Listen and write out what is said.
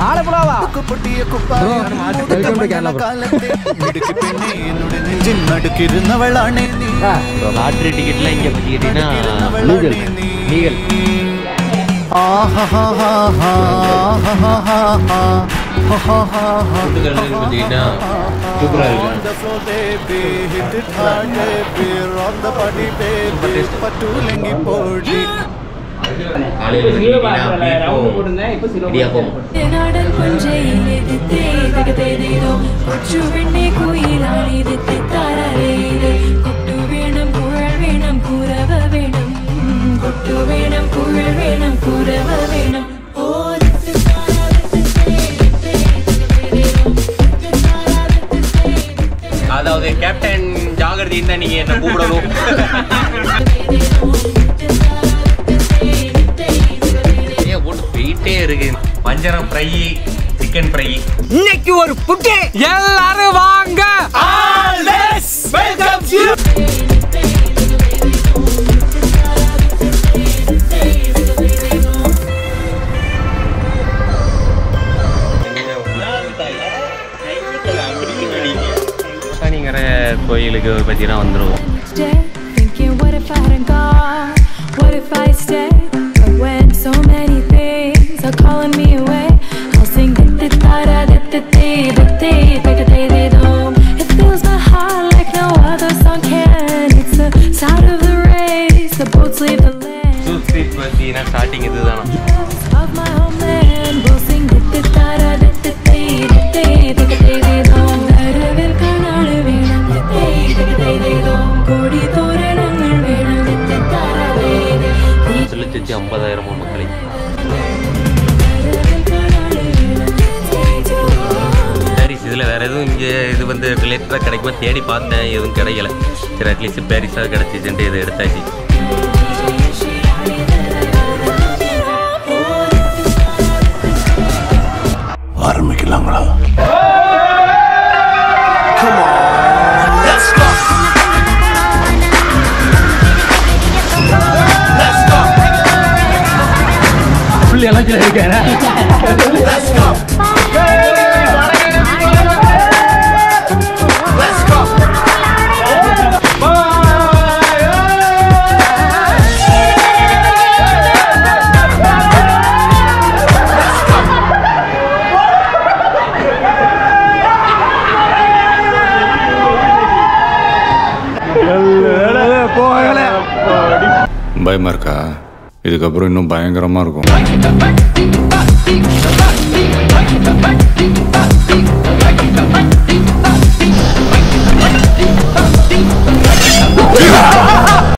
ஆலப்புழாவா പൊട്ടിയ കുപ്പായം welcome to Kerala, bro. കാലത്തെ മിടുക്കി പെണ്ണെ എന്നോട് നെഞ്ചിൻ നടുക്കിരുന്നവളാണേ നീ லாட்ரி டிக்கெட்லாம் இங்கே வச்சுக்கிட்டீங்கன்னா ഇരുന്നവളാണേ നീ லீகல் வச்சுக்கிட்டா சூப்பராக On இருக்கு the floor, baby, hit it hard, baby, rock the body, baby, பட்டுலங்கி போடி காலையில் வச்சுக்கிட்டீங்கன்னா இடியாப்பம் നാടൻ പുഞ്ചയിലെതിത്തേ തകതേതേതോ കൊച്ചു പെണ്ണെ കുയിലാണിതെത്തി താരേത് കൊട്ടു വേണം കുഴൽ വേണം കുരവ വേണം കൊട്ടു വേണം കുഴൽ വേണം കുരവ വേണം ഓ ദിത്ത് താര ദിത്ത് തേ, ദിത്തേ, തകതേതേതോ, ദിത്ത് താര ദിത്ത് തേ, ദിത്തേ, அதாவது கேப்டன் ஜாகிரதைன்னு தான் நீங்கள் என்ன கூப்பிடணும் தகதேதேதோ, தித்து தார தித்து தே, தித்தே, தகதேதேதோ. நிறைய போட்டு போயிட்டே இருக்கு வஞ்சரம் ஃப்ரை சிக்கன் ஃப்ரை இன்னைக்கு ஒரு புட்டு எல்லாரும் வாங்க சனிங்கிற கோயிலுக்கு பார்த்தீங்கன்னா வந்துடுவோம் Stay thinking, what if I hadn't gone? What if I stayed? But when so many things are calling me away, I'll sing the the da da the the the the the the the the the It fills my heart like no other song can. It's the sound of the race, the boats leave the land. Soup street பார்த்தீங்கன்னா starting இதுதானா Of my homeland, we'll sing the the da da the the the the the the the the നടുവിൽ കാണാട് വേണം the the the the the the കൊടി തോരണങ്ങൾ വേണം the the താരവേദി அஞ்சு லட்சத்தி ஐம்பதாயிரம் மக்களை നടുവിൽ കാണാട് വേണം the பாரிஸ் இதில் வேறு எதுவும் இங்கே இது வந்து ரிலேட்டடாக கிடைக்குமா தேடி பார்த்தேன் எதுவும் கிடைக்கல சரி அட்லீஸ்ட் பாரிஸாக கிடச்சிச்சுன்ட்டு இதை எடுத்தாச்சு ஆரம்பிக்கலாங்களா பயமா இருக்கா இதுக்கப்புறம் இன்னும் பயங்கரமா இருக்கும்